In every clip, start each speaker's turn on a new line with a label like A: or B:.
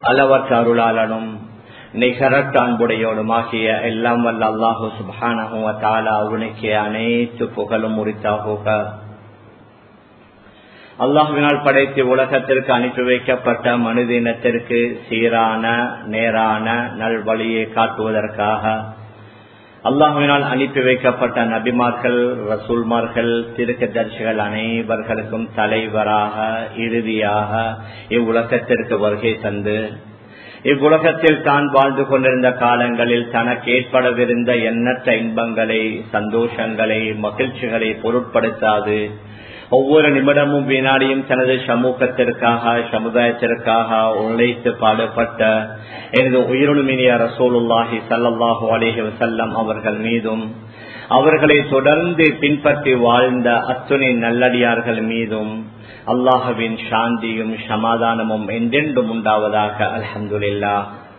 A: அளவற்ற அருளாளனும் நிகரட்ட அன்புடையோடுமாகிய எல்லாம் வல்ல அல்லாஹு சுபானஹுவ தாலா அவனுக்கு அனைத்து புகழும் உரித்தாகுக அல்லாஹுவினால் படைத்து உலகத்திற்கு அனுப்பி வைக்கப்பட்ட மனித இனத்திற்கு சீரான நேரான நல்வழியை காட்டுவதற்காக அல்லாஹுவினால் அனுப்பி வைக்கப்பட்ட நபிமார்கள் ரசூல்மார்கள் திருக்கதர்சிகள் அனைவர்களுக்கும் தலைவராக இறுதியாக இவ்வுலகத்திற்கு வருகை தந்து இவ்வுலகத்தில் தான் வாழ்ந்து கொண்டிருந்த காலங்களில் தனக்கு ஏற்படவிருந்த எண்ணற்ற இன்பங்களை சந்தோஷங்களை மகிழ்ச்சிகளை பொருட்படுத்தாது ஒவ்வொரு நிமிடமும் வினாடியும் தனது சமூகத்திற்காக சமுதாயத்திற்காக உழைத்து பாடுபட்ட எனது உயிருமினிய ரசோலுல்லாஹி சல்லாஹூ அலேஹி வசல்லம் அவர்கள் மீதும் அவர்களை தொடர்ந்து பின்பற்றி வாழ்ந்த அத்துணை நல்லடியார்கள் மீதும் அல்லாஹுவின் சாந்தியும் சமாதானமும் என்றென்றும் உண்டாவதாக அலமதுல்லா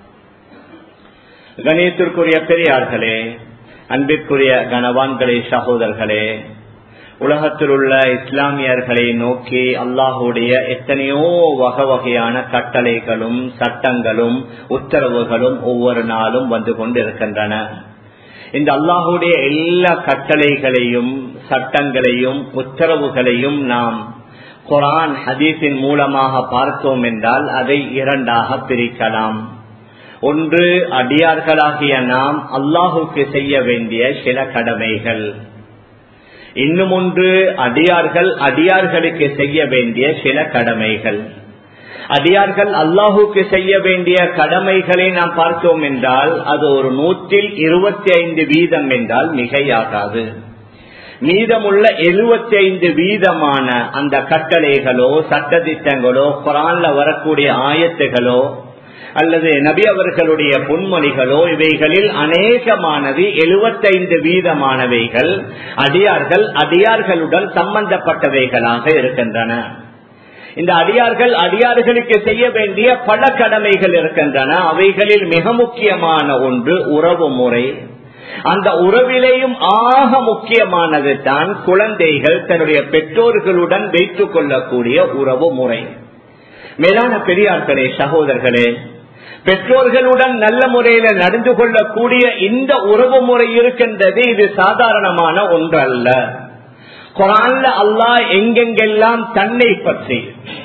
A: கணியத்திற்குரிய பெரியார்களே அன்பிற்குரிய கனவான்களே சகோதரர்களே உலகத்தில் உள்ள இஸ்லாமியர்களை நோக்கி அல்லாஹுடைய எத்தனையோ வகை வகையான கட்டளைகளும் சட்டங்களும் உத்தரவுகளும் ஒவ்வொரு நாளும் வந்து கொண்டிருக்கின்றன இந்த அல்லாஹுடைய எல்லா கட்டளைகளையும் சட்டங்களையும் உத்தரவுகளையும் நாம் குரான் ஹதீஸின் மூலமாக பார்த்தோம் என்றால் அதை இரண்டாக பிரிக்கலாம் ஒன்று அடியார்களாகிய நாம் அல்லாஹுக்கு செய்ய வேண்டிய சில கடமைகள் இன்னும் ஒன்று அடியார்கள் அடியார்களுக்கு செய்ய வேண்டிய சில கடமைகள் அடியார்கள் அல்லாஹுக்கு செய்ய வேண்டிய கடமைகளை நாம் பார்த்தோம் என்றால் அது ஒரு நூற்றில் இருபத்தி ஐந்து வீதம் என்றால் மிகையாகாது மீதமுள்ள எழுபத்தி ஐந்து வீதமான அந்த கட்டளைகளோ சட்டத்திட்டங்களோ குரான்ல வரக்கூடிய ஆயத்துகளோ அல்லது நபி அவர்களுடைய பொன்மொழிகளோ இவைகளில் அநேகமானது எழுபத்தைந்து வீதமானவைகள் அடியார்கள் அடியார்களுடன் சம்பந்தப்பட்டவைகளாக இருக்கின்றன இந்த அடியார்கள் அடியார்களுக்கு செய்ய வேண்டிய பல கடமைகள் இருக்கின்றன அவைகளில் மிக முக்கியமான ஒன்று உறவு முறை அந்த உறவிலேயும் ஆக முக்கியமானது தான் குழந்தைகள் தன்னுடைய பெற்றோர்களுடன் வைத்துக் கொள்ளக்கூடிய உறவு முறை மேலான பெரியார்களே சகோதரர்களே பெற்றோர்களுடன் நல்ல முறையில நடந்து கொள்ளக்கூடிய இந்த உறவு முறை இருக்கின்றது இது சாதாரணமான ஒன்றல்ல குரான்ல அல்லாஹ் எங்கெங்கெல்லாம் தன்னை பற்றி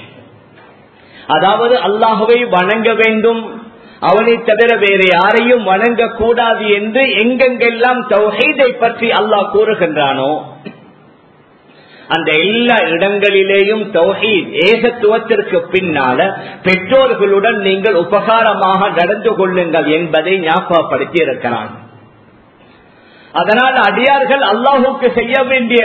A: அதாவது அல்லாஹுவை வணங்க வேண்டும் அவனை தவிர வேறு யாரையும் வணங்கக்கூடாது என்று எங்கெங்கெல்லாம் தௌஹீதை பற்றி அல்லாஹ் கூறுகின்றானோ அந்த எல்லா இடங்களிலேயும் தௌஹீத் ஏகத்துவத்திற்கு பின்னால பெற்றோர்களுடன் நீங்கள் உபகாரமாக நடந்து கொள்ளுங்கள் என்பதை ஞாபகப்படுத்தி இருக்கிறான் அதனால் அடியார்கள் அல்லாஹுக்கு செய்ய வேண்டிய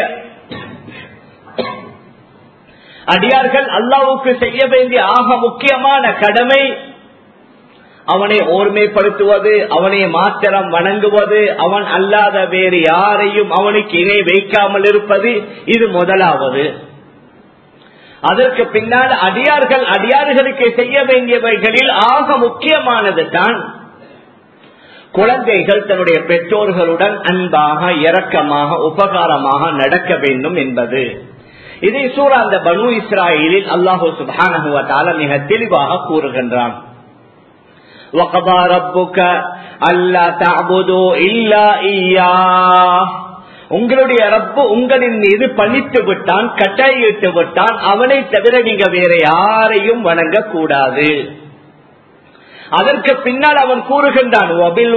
A: அடியார்கள் அல்லாஹுக்கு செய்ய வேண்டிய ஆக முக்கியமான கடமை அவனை ஓர்மைப்படுத்துவது அவனை மாத்திரம் வணங்குவது அவன் அல்லாத வேறு யாரையும் அவனுக்கு இணை வைக்காமல் இருப்பது இது முதலாவது அதற்கு பின்னால் அடியார்கள் அடியார்களுக்கு செய்ய வேண்டியவைகளில் ஆக முக்கியமானது தான் குழந்தைகள் தன்னுடைய பெற்றோர்களுடன் அன்பாக இரக்கமாக உபகாரமாக நடக்க வேண்டும் என்பது இதை சூறா அந்த பனு இஸ்ராயலில் அல்லாஹூ சுபானகுவத்தால மிக தெளிவாக கூறுகின்றான் وقضى ربك ألا تعبدوا إلا إياه உங்களுடைய ரப்பு உங்களின் மீது பணித்து விட்டான் கட்டாயிட்டு விட்டான் அவனை தவிர நீங்க வேற யாரையும் வணங்க கூடாது அதற்கு பின்னால் அவன் கூறுகின்றான்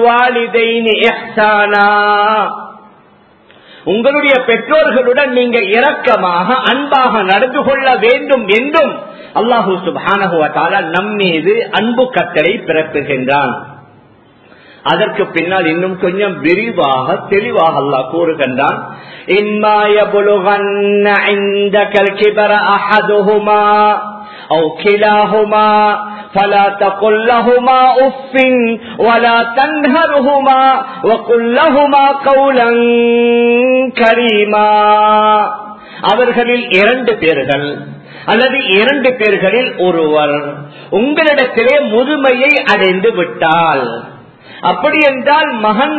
A: உங்களுடைய பெற்றோர்களுடன் நீங்க இரக்கமாக அன்பாக நடந்து கொள்ள வேண்டும் என்றும் அல்லாஹூ சுபானகுவத்தால நம் மீது அன்பு கட்டளை பிறப்புகின்றான் அதற்கு பின்னால் இன்னும் கொஞ்சம் விரிவாக தெளிவாக அல்லாஹ் கூறுகின்றான் أو كلاهما فلا تقل لهما أف ولا تنهرهما وقل لهما قولا كريما அவர்களில் இரண்டு பேர்கள் அல்லது இரண்டு பேர்களில் ஒருவர் உங்களிடத்திலே முதுமையை அடைந்து விட்டால் அப்படி என்றால்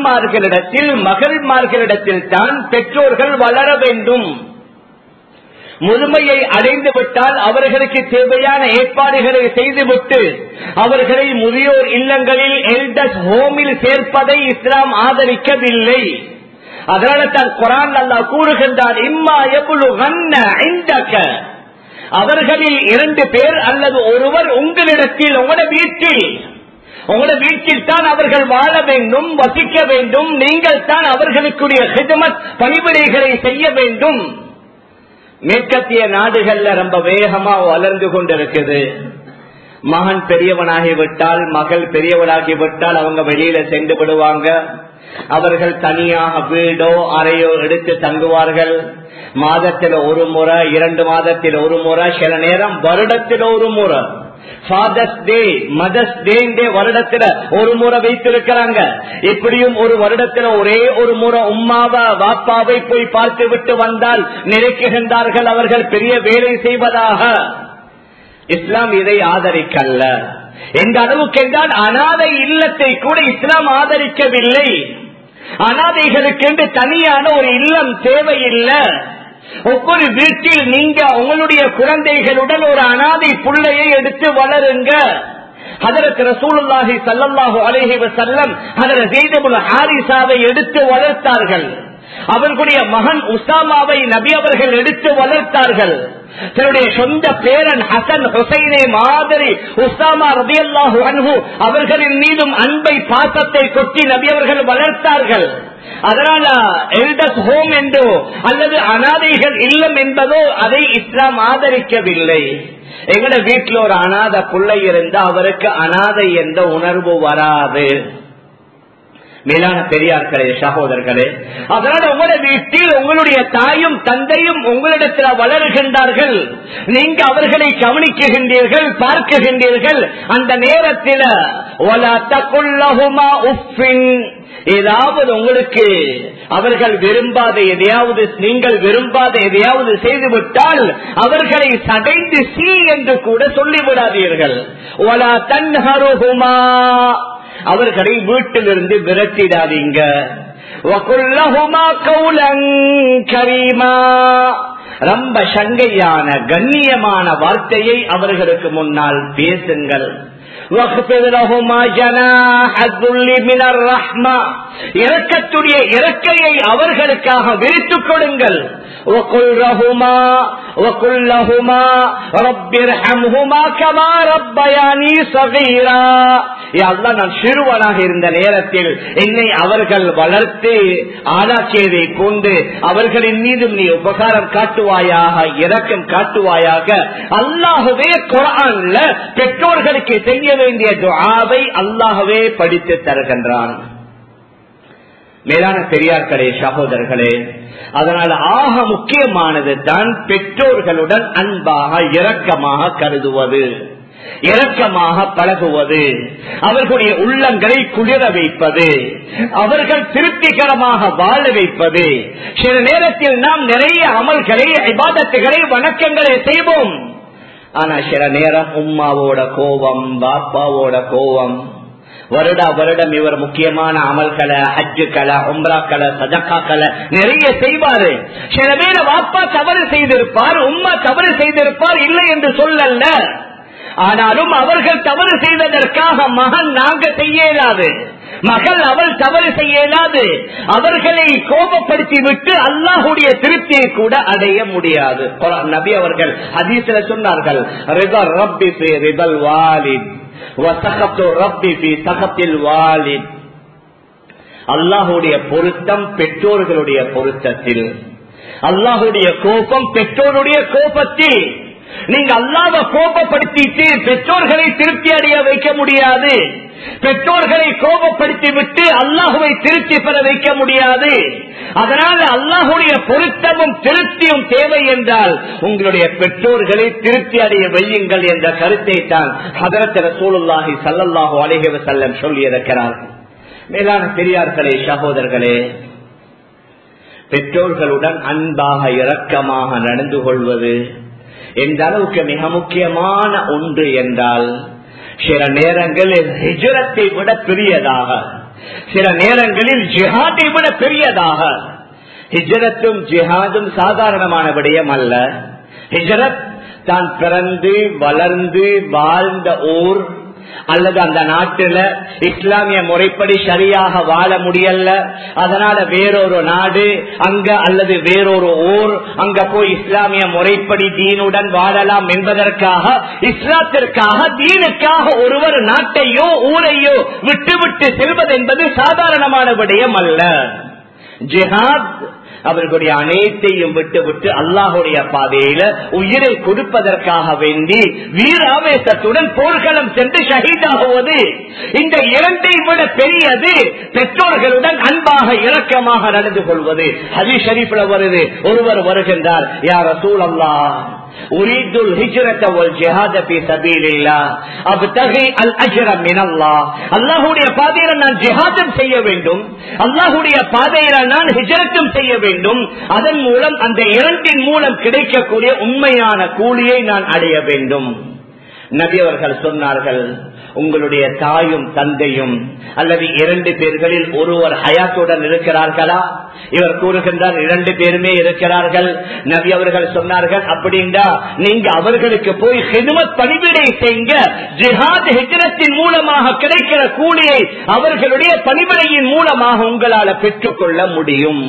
A: மகன்மார்களிடத்தில் மகள்மார்களிடத்தில் தான் பெற்றோர்கள் வளர வேண்டும் முதுமையை அடைந்து விட்டால் அவர்களுக்கு தேவையான ஏற்பாடுகளை செய்துவிட்டு அவர்களை முதியோர் இல்லங்களில் எல்டஸ் ஹோமில் சேர்ப்பதை இஸ்லாம் ஆதரிக்கவில்லை அதனால தான் குரான் அல்லா கூறுகின்றார் இம்மா எவ்வளவு இந்தக்க அவர்களில் இரண்டு பேர் அல்லது ஒருவர் உங்களிடத்தில் உங்களோட வீட்டில் உங்களோட வீட்டில் தான் அவர்கள் வாழ வேண்டும் வசிக்க வேண்டும் நீங்கள் தான் அவர்களுக்குரிய ஹிதமத் பணிவிடைகளை செய்ய வேண்டும் மேற்கத்திய நாடுகள்ல ரொம்ப வேகமா வளர்ந்து கொண்டிருக்குது மகன் பெரியவனாகிவிட்டால் மகள் பெரியவனாகிவிட்டால் அவங்க வெளியில சென்று விடுவாங்க அவர்கள் தனியாக வீடோ அறையோ எடுத்து தங்குவார்கள் மாதத்தில் ஒரு முறை இரண்டு மாதத்தில் ஒரு முறை சில நேரம் வருடத்தில் ஒரு முறை ஃபாதர்ஸ் டே மதர்ஸ் டே வருடத்துல ஒரு முறை வைத்திருக்கிறாங்க எப்படியும் ஒரு வருடத்துல ஒரே ஒரு முறை உம்மாவா வாப்பாவை போய் பார்த்து விட்டு வந்தால் நினைக்குகின்றார்கள் அவர்கள் பெரிய வேலை செய்வதாக இஸ்லாம் இதை ஆதரிக்கல்ல எந்த அளவுக்கு என்றால் அனாதை இல்லத்தை கூட இஸ்லாம் ஆதரிக்கவில்லை அனாதைகளுக்கு தனியான ஒரு இல்லம் தேவையில்லை ஒவ்வொரு வீட்டில் நீங்க உங்களுடைய குழந்தைகளுடன் ஒரு அனாதை புள்ளையை எடுத்து வளருங்க அதற்கு ரசூலுல்லாஹி சல்லல்லாஹு அலைஹி வஸல்லம் அதற்கு ஜெய்தபுல் ஹாரிசாவை எடுத்து வளர்த்தார்கள் அவர்களுடைய மகன் உசாமாவை நபி அவர்கள் எடுத்து வளர்த்தார்கள் தன்னுடைய சொந்த பேரன் ஹசன் ஹுசைனை மாதிரி உசாமா ரபி அல்லாஹு அன்ஹு அவர்களின் மீதும் அன்பை பாசத்தை கொட்டி நபி அவர்கள் வளர்த்தார்கள் அதனால எல்டஸ் ஹோம் என்றோ அல்லது அனாதைகள் இல்லம் என்பதோ அதை இஸ்லாம் ஆதரிக்கவில்லை எங்கட வீட்டில் ஒரு அனாத பிள்ளை இருந்தா அவருக்கு அனாதை என்ற உணர்வு வராது மேலான பெரியார்களே சகோதரர்களே அதனால உங்களோட வீட்டில் உங்களுடைய தாயும் தந்தையும் உங்களிடத்தில் வளருகின்றார்கள் நீங்க அவர்களை கவனிக்குகின்றீர்கள் பார்க்குகின்றீர்கள் அந்த நேரத்தில் ஏதாவது உங்களுக்கு அவர்கள் விரும்பாத எதையாவது நீங்கள் விரும்பாத எதையாவது செய்துவிட்டால் அவர்களை சடைந்து சி என்று கூட சொல்லிவிடாதீர்கள் ஒலா தன்ஹருகுமா அவர்களை வீட்டிலிருந்து விரட்டிடாதீங்க ரொம்ப சங்கையான கண்ணியமான வார்த்தையை அவர்களுக்கு முன்னால் பேசுங்கள் இறக்கத்துடைய இறக்கையை அவர்களுக்காக விரித்துக் கொடுங்கள் நான் சிறுவனாக இருந்த நேரத்தில் என்னை அவர்கள் வளர்த்து ஆளாக்கியதை கொண்டு அவர்களின் மீதும் நீ உபகாரம் காட்டுவாயாக இரக்கம் காட்டுவாயாக அல்லாகவே குரான்ல பெற்றோர்களுக்கு செய்ய வேண்டிய துஆவை அல்லாகவே படித்து தருகின்றான் மேலான பெரியார்களே சகோதரர்களே அதனால் ஆக முக்கியமானது தான் பெற்றோர்களுடன் அன்பாக இரக்கமாக கருதுவது இரக்கமாக பழகுவது அவர்களுடைய உள்ளங்களை குளிர வைப்பது அவர்கள் திருப்திகரமாக வாழ வைப்பது சில நேரத்தில் நாம் நிறைய அமல்களை விவாதத்துகளை வணக்கங்களை செய்வோம் ஆனா சில நேரம் உம்மாவோட கோபம் பாப்பாவோட கோபம் வருடா வருடம் இவர் முக்கியமான அமல்களை ஹஜ்ஜுக்களை உம்ராக்களை சதக்காக்களை நிறைய செய்வாரு சில பேர வாப்பா தவறு செய்திருப்பார் உம்மா தவறு செய்திருப்பார் இல்லை என்று சொல்லல்ல ஆனாலும் அவர்கள் தவறு செய்ததற்காக மகன் நாங்க செய்யலாது மகள் அவள் தவறு செய்யலாது அவர்களை கோபப்படுத்தி விட்டு அல்லாஹுடைய திருப்தியை கூட அடைய முடியாது நபி அவர்கள் ஹதீஸ்ல சொன்னார்கள் ரிதல் ரப்பி ஃபி ரிதல் வாலித் வசகத்து ரப்பி ஃபி சகத்தில் வாலித் அல்லாஹுடைய பொருத்தம் பெற்றோர்களுடைய பொருத்தத்தில் அல்லாஹுடைய கோபம் பெற்றோருடைய கோபத்தில் நீங்க அல்லாத கோபப்படுத்திட்டு பெற்றோர்களை திருப்தி அடைய வைக்க முடியாது பெற்றோர்களை கோபப்படுத்தி விட்டு அல்லாஹுவை திருப்தி பெற வைக்க முடியாது அதனால அல்லாஹுடைய பொருத்தமும் திருப்தியும் தேவை என்றால் உங்களுடைய பெற்றோர்களை திருப்தி அடைய வையுங்கள் என்ற கருத்தை தான் ஹதரத்திர சூழலாகி சல்லல்லாஹு அலைஹவ செல்லம் சொல்லியிருக்கிறார் மேலான பெரியார்களே சகோதரர்களே பெற்றோர்களுடன் அன்பாக இரக்கமாக நடந்து கொள்வது எந்த அளவுக்கு மிக முக்கியமான ஒன்று என்றால் சில நேரங்களில் ஹிஜரத்தை விட பெரியதாக சில நேரங்களில் ஜிஹாதை விட பெரியதாக ஹிஜரத்தும் ஜிஹாதும் சாதாரணமான விடயம் அல்ல ஹிஜரத் தான் பிறந்து வளர்ந்து வாழ்ந்த ஊர் அல்லது அந்த நாட்டுல இஸ்லாமிய முறைப்படி சரியாக வாழ முடியல அதனால வேறொரு நாடு அங்க அல்லது வேறொரு ஊர் அங்க போய் இஸ்லாமிய முறைப்படி தீனுடன் வாழலாம் என்பதற்காக இஸ்லாத்திற்காக தீனுக்காக ஒருவர் நாட்டையோ ஊரையோ விட்டு விட்டு செல்வது என்பது சாதாரணமான விடயம் அல்ல ஜிஹாத் அவர்களுடைய அனைத்தையும் விட்டு விட்டு அல்லாஹுடைய பாதையில உயிரை கொடுப்பதற்காக வேண்டி வீராவேசத்துடன் போர்க்களம் சென்று ஷஹீதாகுவது இந்த இரண்டை விட பெரியது பெற்றோர்களுடன் அன்பாக இரக்கமாக நடந்து கொள்வது ஹரி ஷரீப்ல வருது ஒருவர் வருகின்றார் யார் ரசூல் அல்லா أريد الهجرة والجهاد في سبيل الله أبتغي الأجر من الله அல்லாஹுடைய பாதையில நான் ஜிஹாதும் செய்ய வேண்டும் அல்லாஹுடைய பாதையில நான் ஹிஜரத்தும் செய்ய வேண்டும் அதன் மூலம் அந்த இரண்டின் மூலம் கிடைக்கக்கூடிய உண்மையான கூலியை நான் அடைய வேண்டும் நபி அவர்கள் சொன்னார்கள் உங்களுடைய தாயும் தந்தையும் அல்லது இரண்டு பேர்களில் ஒருவர் ஹயாத்துடன் இருக்கிறார்களா இவர் கூறுகின்றார் இரண்டு பேருமே இருக்கிறார்கள் நபி அவர்கள் சொன்னார்கள் அப்படின்னா நீங்க அவர்களுக்கு போய் ஹெதுமத் பணிவிடை செய்யுங்க ஜிஹாத் ஹிஜரத்தின் மூலமாக கிடைக்கிற கூலியை அவர்களுடைய பணிவிடையின் மூலமாக உங்களால பெற்றுக்கொள்ள முடியும்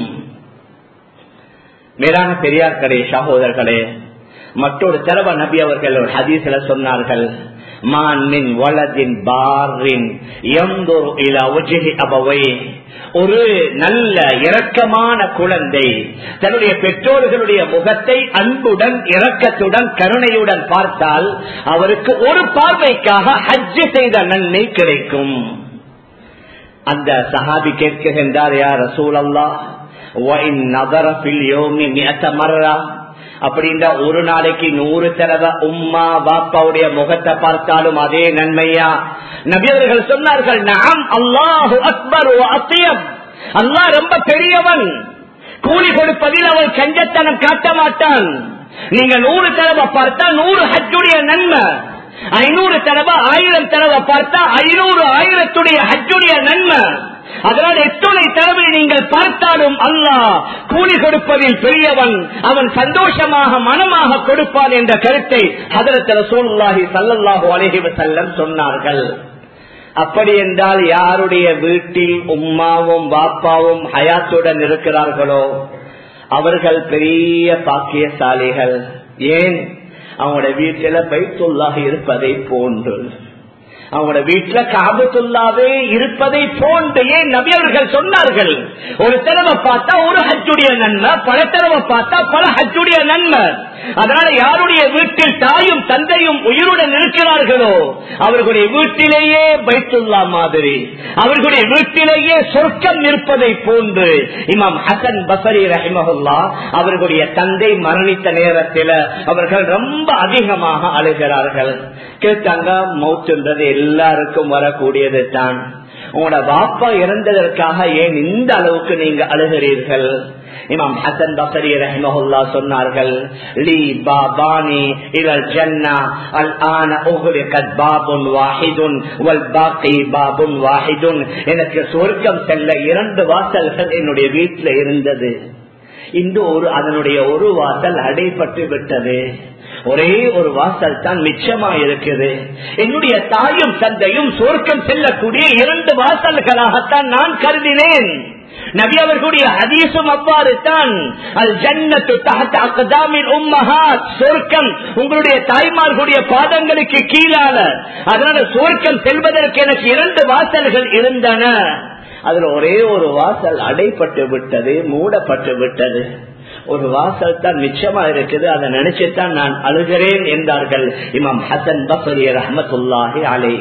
A: மேலான பெரியார்களே சகோதரர்களே மற்றொரு தடவை நபி அவர்கள் ஒரு ஹதீஸ்ல சொன்னார்கள் மானின் வலதின் பாரின் எந்தொரு இல உஜகி அபவை ஒரு நல்ல இரக்கமான குழந்தை தன்னுடைய பெற்றோர்களுடைய முகத்தை அன்புடன் இரக்கத்துடன் கருணையுடன் பார்த்தால் அவருக்கு ஒரு பார்வைக்காக ஹஜ்ஜு செய்த நன்மை கிடைக்கும் அந்த சஹாபி கேட்கின்றார் யார் ரசூலல்லா அப்படின்ற ஒரு நாளைக்கு நூறு தடவை உம்மா பாப்பாவுடைய முகத்தை பார்த்தாலும் அதே நன்மையா நபியவர்கள் சொன்னார்கள் நாம் அல்லாஹு அக்பர் அத்தியம் அல்லாஹ் ரொம்ப பெரியவன் கூலி கொடுப்பதில் அவன் கஞ்சத்தனம் காட்ட மாட்டான் நீங்க நூறு தடவை பார்த்தா நூறு ஹஜ்ஜுடைய நன்மை ஐநூறு தடவை ஆயிரம் தடவை பார்த்தா ஐநூறு ஆயிரத்துடைய ஹஜ்ஜுடைய நன்மை அதனால் எத்தனை தடவை நீங்கள் பார்த்தாலும் அல்லாஹ் கூலி கொடுப்பதில் பெரியவன் அவன் சந்தோஷமாக மனமாக கொடுப்பான் என்ற கருத்தை அதரத்தில் சூழ்நாகி சல்லல்லாஹு அழகி செல்லம் சொன்னார்கள் அப்படி என்றால் யாருடைய வீட்டில் உம்மாவும் பாப்பாவும் ஹயாத்துடன் இருக்கிறார்களோ அவர்கள் பெரிய பாக்கியசாலிகள் ஏன் அவங்களோட வீட்டில பைத்துள்ளாக இருப்பதை போன்று அவங்களோட வீட்டுல காபத்துள்ளாவே இருப்பதை போன்று ஏன் நபியவர்கள் சொன்னார்கள் ஒரு தடவை பார்த்தா ஒரு ஹஜ்ஜுடைய நன்மை பல தடவை பார்த்தா பல ஹஜ்ஜுடைய நன்மை அதனால யாருடைய வீட்டில் தாயும் தந்தையும் உயிருடன் இருக்கிறார்களோ அவர்களுடைய வீட்டிலேயே பைத்துல்லா மாதிரி அவர்களுடைய வீட்டிலேயே சொர்க்கம் இருப்பதை போன்று இமாம் ஹசன் பசரி ரஹிமஹுல்லா அவர்களுடைய தந்தை மரணித்த நேரத்தில் அவர்கள் ரொம்ப அதிகமாக அழுகிறார்கள் கேட்டாங்க மௌத்துன்றது எல்லாருக்கும் வரக்கூடியது தான் உங்களோட பாப்பா இறந்ததற்காக ஏன் இந்த அளவுக்கு நீங்க அழுகிறீர்கள் இமாம் ஹசன் பசரி ரஹ்மஹுல்லா சொன்னார்கள் லீ பாபானி இலல் ஜன்னா அல் ஆன உஹ்ரிகத் பாபுன் வாஹிதுன் வல் பாக்கி பாபுன் வாஹிதுன் எனக்கு சொர்க்கம் செல்ல இரண்டு வாசல்கள் என்னுடைய வீட்டில் இருந்தது இந்த ஒரு அதனுடைய ஒரு வாசல் அடைப்பட்டு விட்டது ஒரே ஒரு வாசல் தான் மிச்சமா இருக்குது என்னுடைய தாயும் தந்தையும் சொர்க்கம் செல்லக்கூடிய இரண்டு வாசல்களாகத்தான் நான் கருதினேன் நபி அவர்களுடைய ஹதீசும் அவ்வாறு தான் அல் ஜன்னத்து தகத்த அக்கதாமின் உம்மஹாத் சொர்க்கம் உங்களுடைய தாய்மார்களுடைய பாதங்களுக்கு கீழால அதனால சொர்க்கம் செல்வதற்கு எனக்கு இரண்டு வாசல்கள் இருந்தன அதுல ஒரே ஒரு வாசல் அடைப்பட்டு விட்டது மூடப்பட்டு விட்டது ஒரு வாசல் தான் மிச்சமா இருக்குது அதை நினைச்சுதான் நான் அழுகிறேன் என்றார்கள் இமாம் ஹசன் பசரி ரஹமத்துல்லாஹி அலே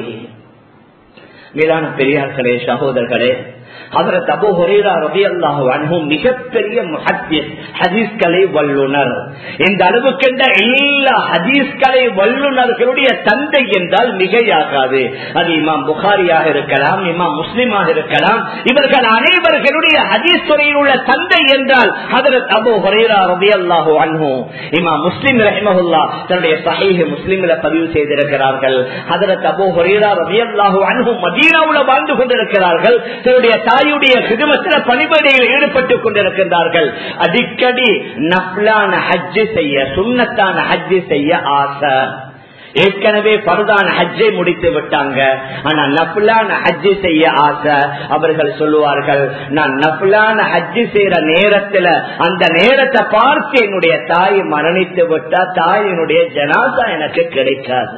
A: மேலான பெரியார்களே சகோதரர்களே அதற்கு அபு ஹொரேரா ரவி அல்லாஹு அனுகும் மிகப்பெரிய ஹதீஸ்களை வல்லுனர் இந்த அளவுக்கென்ற எல்லா ஹதீஸ்களை வல்லுநர்களுடைய தந்தை என்றால் மிகையாகாது அது இமாம் புகாரியாக இருக்கலாம் இமாம் முஸ்லிமாக இருக்கலாம் இவர்கள் அனைவர்களுடைய ஹதீஸ் துறையில் உள்ள தந்தை என்றால் அதற்கு அபு ஹொரேரா ரவி அல்லாஹு அன்ஹு இமாம் முஸ்லிம் ரஹிமஹுல்லா தன்னுடைய சஹீஹ் முஸ்லிம்ல பதிவு செய்திருக்கிறார்கள் அதற்கு அபு ஹொரேரா ரவி அல்லாஹு அன்ஹு மதீனாவுல வாழ்ந்து கொண்டிருக்கிறார்கள் தன்னுடைய தாயுடைய குடும்பத்தில் பணிபடியில் ஈடுபட்டுக் கொண்டிருக்கின்றார்கள் அடிக்கடி நப்லான ஹஜ்ஜு செய்ய சுண்ணத்தான ஹஜ்ஜு செய்ய ஆசை ஏற்கனவே பருதான ஹஜ்ஜை முடித்து விட்டாங்க ஆனா நப்லான ஹஜ்ஜு செய்ய ஆசை அவர்கள் சொல்லுவார்கள் நான் நப்லான ஹஜ்ஜு செய்யற நேரத்துல அந்த நேரத்தை பார்த்து என்னுடைய தாய் மரணித்து விட்டா தாயினுடைய ஜனாசா எனக்கு கிடைக்காது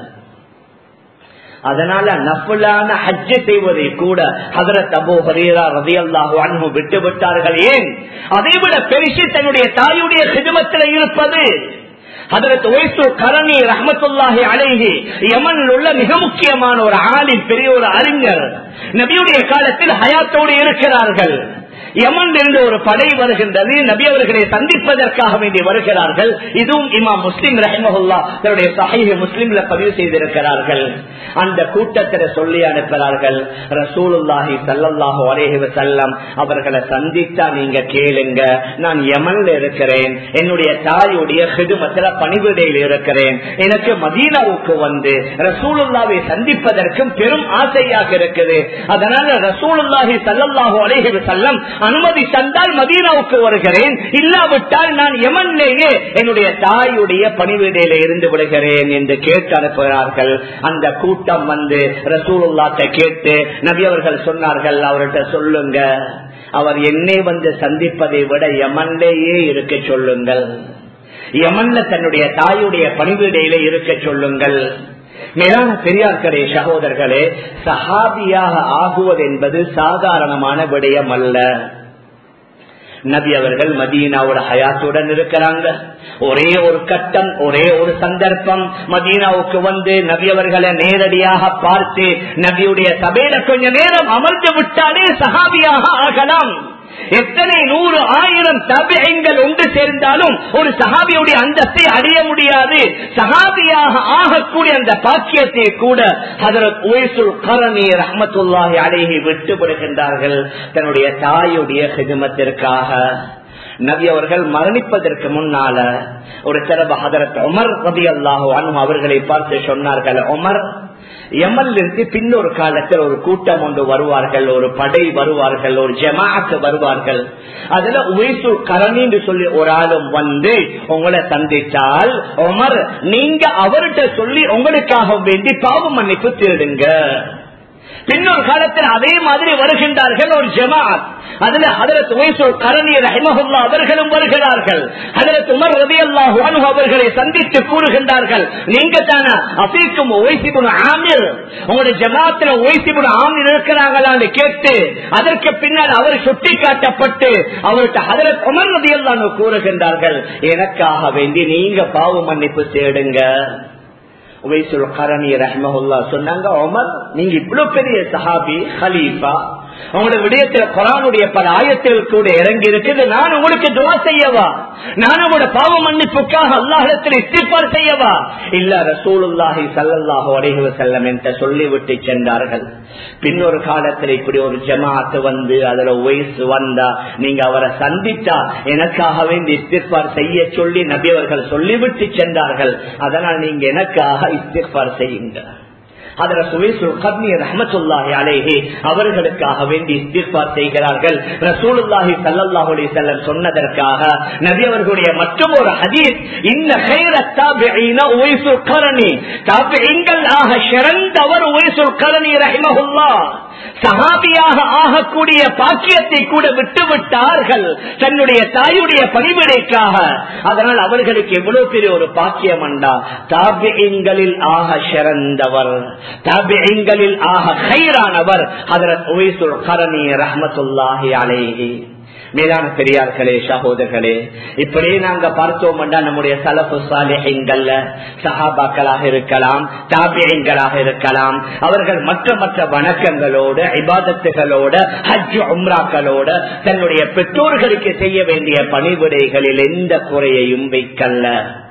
A: அதனால நஃபுலான ஹஜ்ஜு செய்வதை கூட ஹதரத் அபோ ஹரீரா ரதி அல்லாஹு அன்பு விட்டு விட்டார்கள் ஏன் அதை விட பெருசு தன்னுடைய தாயுடைய சிதுமத்தில் இருப்பது அதற்கு ஒய்சு கரணி ரஹமத்துல்லாஹி அழகி யமனில் உள்ள மிக முக்கியமான ஒரு ஆளின் பெரிய ஒரு அறிஞர் நபியுடைய காலத்தில் ஹயாத்தோடு இருக்கிறார்கள் யமன் இருந்து ஒரு படை வருகின்றது நபி அவர்களை சந்திப்பதற்காக வேண்டி வருகிறார்கள் இதுவும் இமாம் முஸ்லிம் ரஹமஹுல்லா தன்னுடைய சஹீஹ் முஸ்லிம்ல பதிவு செய்திருக்கிறார்கள் அந்த கூட்டத்தில் சொல்லி அனுப்புகிறார்கள் ரசூலுல்லாஹி சல்லல்லாஹு அலைஹி வஸல்லம் அவர்களை சந்தித்தா நீங்க கேளுங்க நான் யமன்ல இருக்கிறேன் என்னுடைய தாயுடைய ஹிதுமத்துல பணிவிடையில் இருக்கிறேன் எனக்கு மதீனாவுக்கு வந்து ரசூலுல்லாவை சந்திப்பதற்கும் பெரும் ஆசையாக இருக்குது அதனால ரசூலுல்லாஹி சல்லல்லாஹு அலைஹி வஸல்லம் அனுமதி தந்தால் மதீனாவுக்கு வருகிறேன் இல்லாவிட்டால் நான் எமன்லேயே என்னுடைய தாயுடைய பணிவிடையில இருந்து விடுகிறேன் என்று கேட்டு அனுப்புகிறார்கள் அந்த கூட்டம் வந்து ரசூலுல்லாத்தை கேட்டு நபி அவர்கள் சொன்னார்கள் அவர்கிட்ட சொல்லுங்க அவர் என்னை வந்து சந்திப்பதை விட யமன்லேயே இருக்க சொல்லுங்கள் யமன்ல தன்னுடைய தாயுடைய பணிவிடையில இருக்க சொல்லுங்கள் மேலான பெரியார்களே சகோதரர்களே சஹாபியாக ஆகுவது என்பது சாதாரணமான விடயம் அல்ல நபி அவர்கள் மதீனாவோட ஹயாத்துடன் இருக்கிறாங்க ஒரே ஒரு கட்டம் ஒரே ஒரு சந்தர்ப்பம் மதீனாவுக்கு வந்து நபி அவர்களை நேரடியாக பார்த்து நபியுடைய சபையில கொஞ்ச நேரம் அமர்ந்து விட்டாலே சஹாபியாக ஆகலாம் எத்தனை நூறு ஆயிரம் தபியங்கள் ஒன்று சேர்ந்தாலும் ஒரு சஹாபியுடைய அந்தஸ்தை அடைய முடியாது சஹாபியாக ஆகக்கூடிய அந்த பாக்கியத்தை கூட ஹதரத் உயசுல் கரணி ரஹமத்துல்லாஹி அழகி விட்டுவிடுகின்றார்கள் தன்னுடைய தாயுடைய சிதுமத்திற்காக நபி அவர்கள் மரணிப்பதற்கு முன்னால ஒரு தரப ஹதரத் உமர் ரபி அல்லாஹு அனு அவர்களை பார்த்து சொன்னார்கள் உமர் எமல்லிருந்து பின்னொரு காலத்தில் ஒரு கூட்டம் ஒன்று வருவார்கள் ஒரு படை வருவார்கள் ஒரு ஜமாக்கு வருவார்கள் அதுல உயசு கரணின்னு சொல்லி ஒரு ஆளும் வந்து உங்களை சந்தித்தால் உமர் நீங்க அவர்கிட்ட சொல்லி உங்களுக்காக வேண்டி பாவ மன்னிப்பு தேடுங்க பின்னொரு காலத்தில் அதே மாதிரி வருகின்றார்கள் ஒரு ஜமாத் அதுல ஹதரத் உயசூர் கரணி ரஹிமஹுல்லா அவர்களும் வருகிறார்கள் ஹதரத் உமர் ரதி அல்லாஹு அவர்களை சந்தித்து கூறுகின்றார்கள் நீங்க தானே அசீக்கும் ஓய்சிபுன் ஆமிர் உங்களுடைய ஜமாத்துல ஓய்சிபுன் ஆமிர் இருக்கிறாங்களான்னு கேட்டு அதற்கு பின்னால் அவர் சுட்டி காட்டப்பட்டு அவர்கிட்ட ஹதரத் உமர் ரதி அல்லான்னு கூறுகின்றார்கள் எனக்காக வேண்டி நீங்க பாவ மன்னிப்பு தேடுங்க உவைசுல் கரணி ரஹ்மஹுல்லா சொன்னாங்க உமர் நீங்க இவ்வளவு பெரிய சஹாபி ஹலீஃபா உங்களோட விடயத்தில் குரானுடைய பல ஆயத்தில் கூட இறங்கி இருக்குது நான் உங்களுக்கு துவா செய்யவா நான் உங்களோட பாவ மன்னிப்புக்காக அல்லாஹத்தில் இஸ்திஃபார் செய்யவா இல்ல ரசூலுல்லாஹி சல்லல்லாஹு அலைஹி வஸல்லம் என்று சொல்லிவிட்டு சென்றார்கள் பின்னொரு காலத்தில் இப்படி ஒரு ஜமாத்து வந்து அதுல வயசு வந்தா நீங்க அவரை சந்தித்தா எனக்காக வேண்டி இஸ்திஃபார் செய்ய சொல்லி நபி அவர்கள் சொல்லிவிட்டு சென்றார்கள் அதனால் நீங்க எனக்காக இஸ்திஃபார் செய்யுங்க அதுல சுவேசுல் கர்ணி ரஹமத்துல்லாஹி அலேஹி அவர்களுக்காக வேண்டி இஸ்திஃபார் செய்கிறார்கள் ரசூலுல்லாஹி சல்லல்லாஹு அலைஹி வஸல்லம் சொன்னதற்காக நபி அவர்களுடைய மற்றும் ஒரு ஹதீஸ் இன்ன கைர தாபிஈன உவைசுல் கரணி தாபிஈன்கள் ஆக சிறந்தவர் உவைசுல் கரணி ரஹிமஹுல்லாஹ் சஹாபியாக ஆகக்கூடிய பாக்கியத்தை கூட விட்டுவிட்டார்கள் தன்னுடைய தாயுடைய பணிவிடைக்காக அதனால் அவர்களுக்கு எவ்வளவு பெரிய ஒரு பாக்கியம் அண்டா தாபியங்களில் ஆக சிறந்தவர் தாபியங்களில் ஆக கைரானவர் அதற்கு ஒய்சுல் கரணி ரஹமத்துல்லாஹி அலேஹி மேலான பெரியார்களே சகோதரர்களே இப்படியே நாங்க பார்த்தோம்னா நம்முடைய சலப்பு சாலிஹங்கள்ல சஹாபாக்களாக இருக்கலாம் தாபியங்களாக இருக்கலாம் அவர்கள் மற்ற மற்ற வணக்கங்களோட இபாதத்துகளோட ஹஜ் உம்ராக்களோட தன்னுடைய பெற்றோர்களுக்கு செய்ய வேண்டிய பணிவிடைகளில் எந்த குறையையும் வைக்கல்ல